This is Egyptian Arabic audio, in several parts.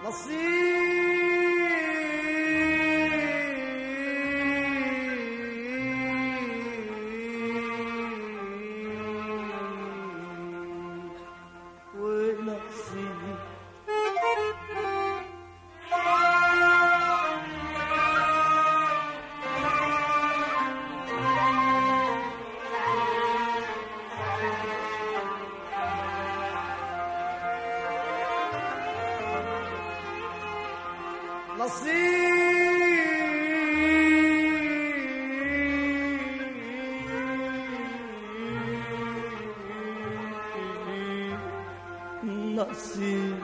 نصيب ونصيب نصيب نصيب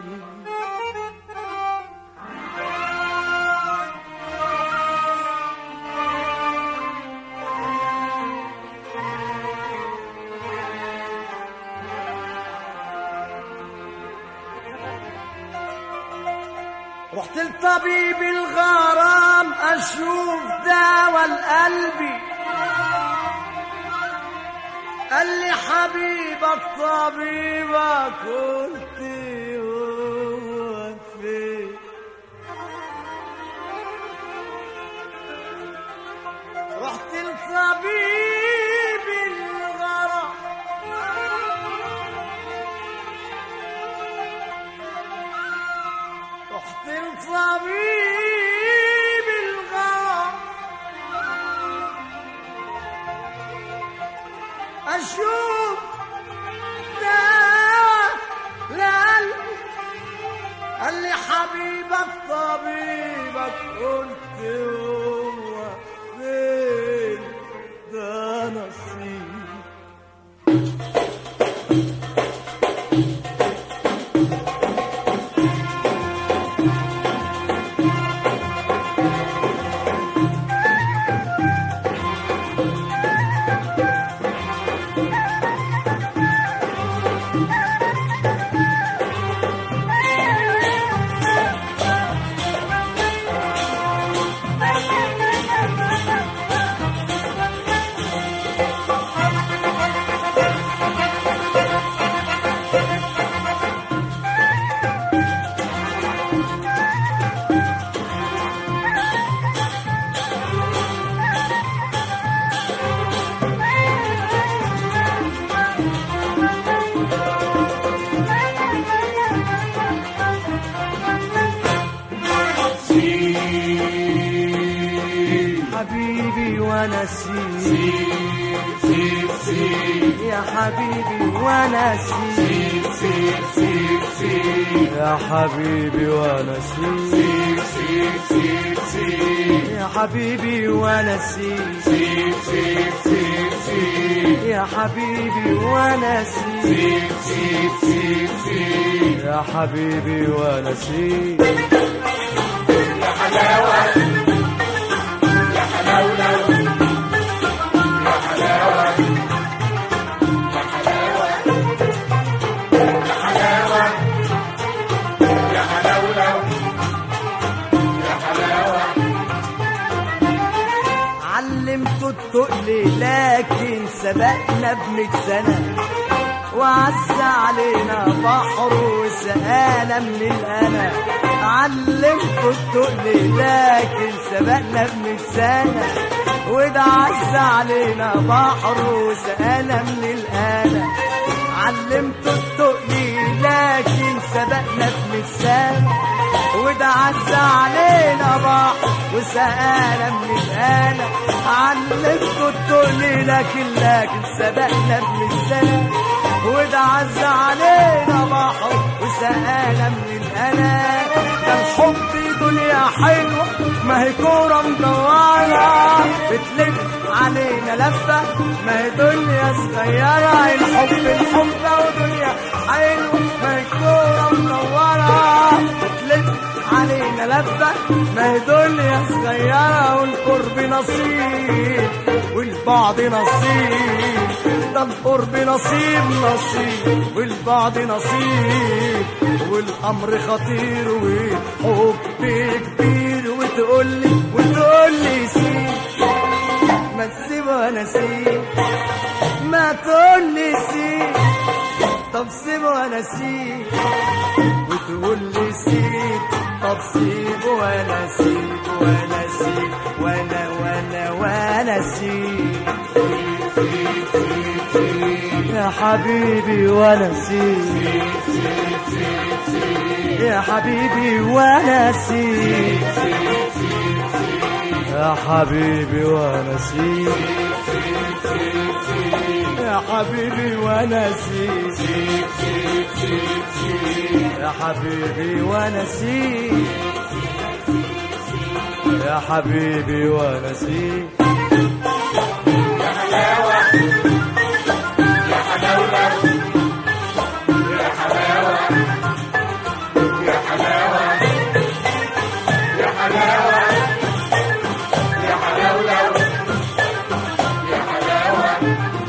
رحت لطبيب الغرام اشوف دواء لقلبي قال لي حبيبك طبيبك قلت هو فين رحت لطبيب الغرام رحت لطبيب الغرام اشوف دواء لقلبي قال لي حبيبك طبيبك قلت هو فين ده نصيب حبيبي وانا سيب سيب سيب يا حبيبي وانا سيب سيب سيب سيب يا حبيبي وانا سيب سيب سيب سيب سيب يا حبيبي وانا سيب سيب سيب سيب سيب يا حبيبي وانا سيب سيب سيب سيب سيب يا حبيبي وانا سيب يا حلاوة يا حلاولو يا حلاوة يا حلاوة يا حلاوة يا حلاولو يا حلاوة علمته التقل لكن سبقنا بمية سنة وعز علينا بحر وسقانا من الأنا علمته التقل لكن سبقنا بمية سنة وده عز علينا بحر وسقانا من الأنا علمته التقل لكن سبقنا بمية سنة وده عز علينا بحر وسقانا من الآلة علمته التقل لكن لكن سبقنا بمية سنة وده عز علينا بحر وسقانا من الآلة ده الحب دنيا حلوة ما هي كورة مدورة بتلف علينا لفة ما هي دنيا صغيرة الحب الحب ودنيا حلوة ما هي كورة مدورة بتلف علينا لفة ما هي دنيا صغيرة والقرب نصيب والبعد نصيب ده القرب نصيب نصيب والبعد نصيب والأمر خطير والحب كبير وتقولي وتقولي سيب ما تسيب وانا سيب ما تقولي سيب طب سيب وانا سيب وتقول لي سيب طب سيب وانا سيب وانا سيب وانا وانا وانا سيب يا حبيبي وانا سيب يا حبيبي وانا سيب يا حبيبي وانا سيب يا حبيبي وانا سيب يا حبيبي وانا سيب يا حبيبي وانا سيب يا حلاوة يا حلاوة يا حلاوة يا حلاوة يا حلاوة يا حلاوة يا حلاوة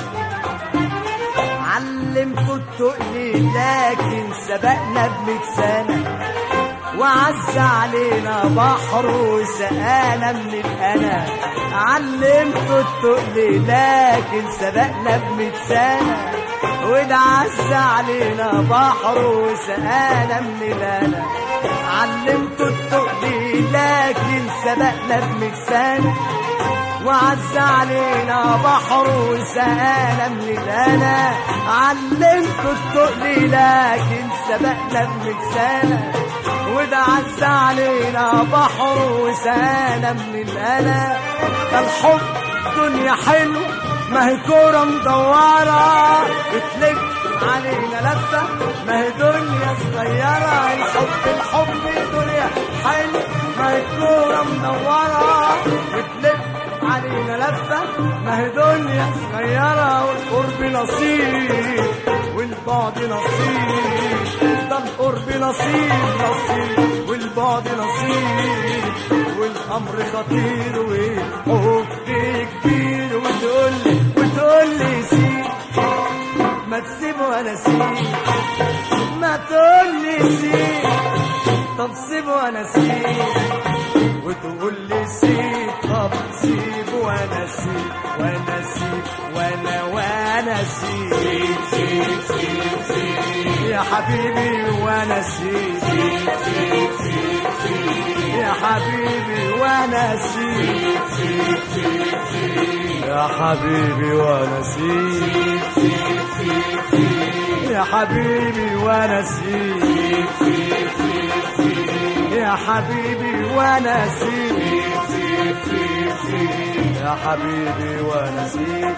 علمته التقل لكن سبقنا بمية سنة وعز علينا بحر وسقانا من الأنا علمته التقل لكن سبقنا بمية سنة وده عز علينا بحر وسقانا من الأنا علمته التقل لكن سبقنا بمية سنة وعز علينا بحر وسقانا من الأنا علمته التقل لكن سبقنا بمية سنة وده عز علينا بحر وسقانا من الأنا ده الحب دنيا حلو ما هي كورة مدورة بتلف علينا لفة ما هي دنيا صغيرة الحب الحب دنيا حلو ما هي كورة مدورة بتلف علينا لفة ما هي دنيا صغيرة والقرب نصيب والبعد نصيب ده القرب نصيب نصيب والبعد نصيب والأمر خطير والحب كبير وتقول لي وتقول لي سيب ما تسيب وانا سيب ما تقول لي سيب طب سيب وانا سيب وتقول لي سيب طب سيب وانا سيب وانا سيب وانا وانا سيب سيب سيب سيب يا حبيبي وانا سيب سيب سيب سيب سيب يا حبيبي وانا سيب سيب سيب سيب يا حبيبي وانا سيب سيب سيب سيب يا حبيبي وانا سيب سيب سيب سيب يا حبيبي وانا سيب سيب سيب سيب يا حبيبي وانا سيب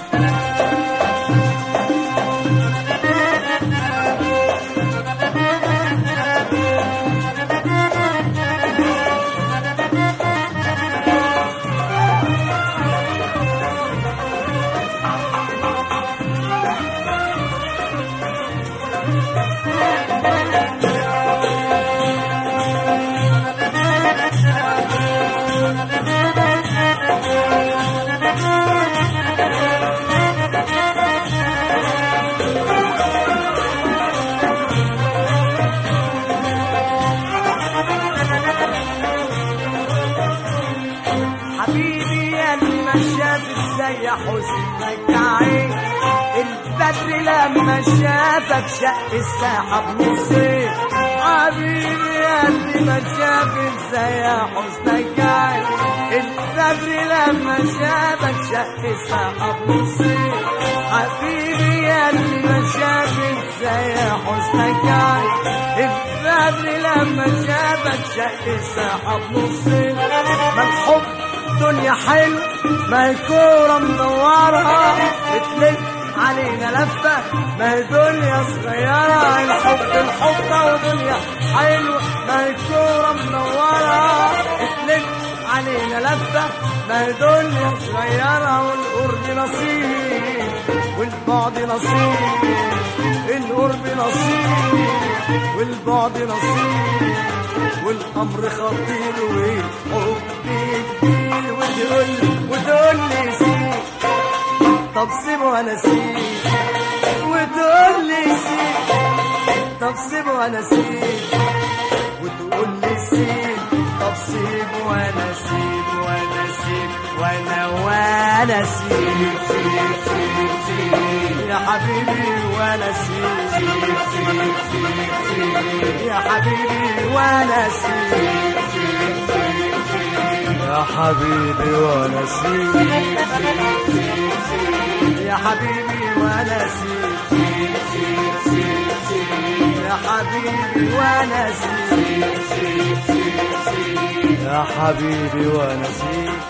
حبيبي يا اللي ما شافك زي حسنك عين البدر لما شافك شق الساحة بنصين حبيبي يا اللي ما شافك زي حسنك عين البدر لما شافك شق الساحة بنصين حبيبي يا اللي ما شافك زي حسنك عين البدر لما شافك شق الساحة بنصين ما الحب دنيا حلو ما هي كورة مدورة بتلف علينا لفة ما هي دنيا صغيرة الحب الحب ودنيا حلوة ما هي كورة منورة بتلف علينا لفة ما هي دنيا صغيرة والقرب نصيب والبعد نصيب القرب نصيب والبعد نصيب والامر خطير والحب كبير وتقول وتقول لي سيب طب سيب وانا سيب وتقول لي سيب طب سيب وانا سيب وتقول لي سيب طب سيب وانا سيب وانا سيب وانا وانا سيب سيب سيب سيب يا حبيبي وانا سيب سيب سيب سيب يا حبيبي وانا سيب يا حبيبي وانا سيب يا حبيبي وانا سيب يا حبيبي وانا سيب يا حبيبي وانا سيب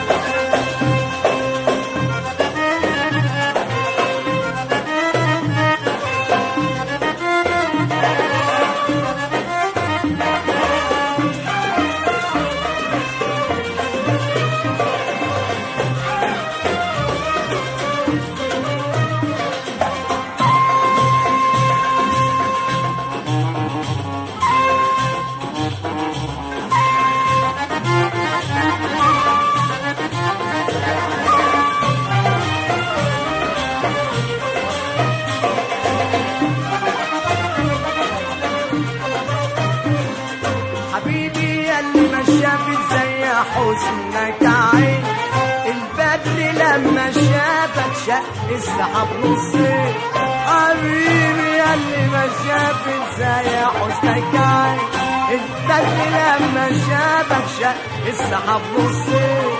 حبيبي اللي ما شافت زي حسنك عين البدر لما شافك شق السحاب نصين حبيبي اللي ما شافت زي حسنك عين البدر لما شافك شق السحاب نصين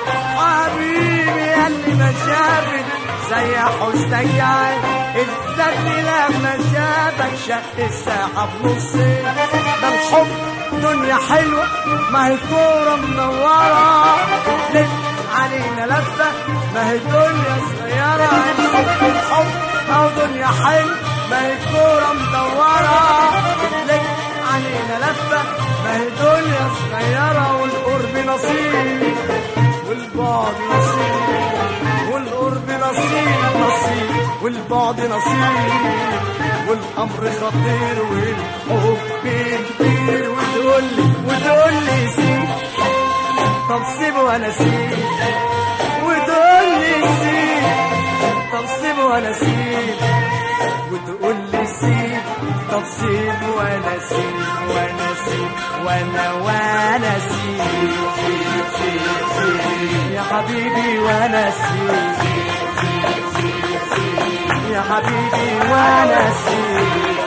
حبيبي اللي ما شافت زي حسنك عين البدر لما شافك شق السحاب نصين ده الحب دنيا حلوة ما هي كورة منورة لف علينا لفة ما هي دنيا صغيرة الحب أو دنيا حلوة ما هي كورة مدورة لف علينا لفة ما هي دنيا صغيرة والقرب نصيب والبعد نصيب والقرب نصيب نصيب والبعد نصيب والامر خطير والحب كبير وتقول لي وتقول لي سيب طب سيب وانا سيب وتقول لي سيب طب سيب وانا سيب وتقول لي سيب طب سيب وانا سيب وانا سيب وانا وانا سيب سيب سيب سيب يا حبيبي وانا سيب يا حبيبي وانا سيب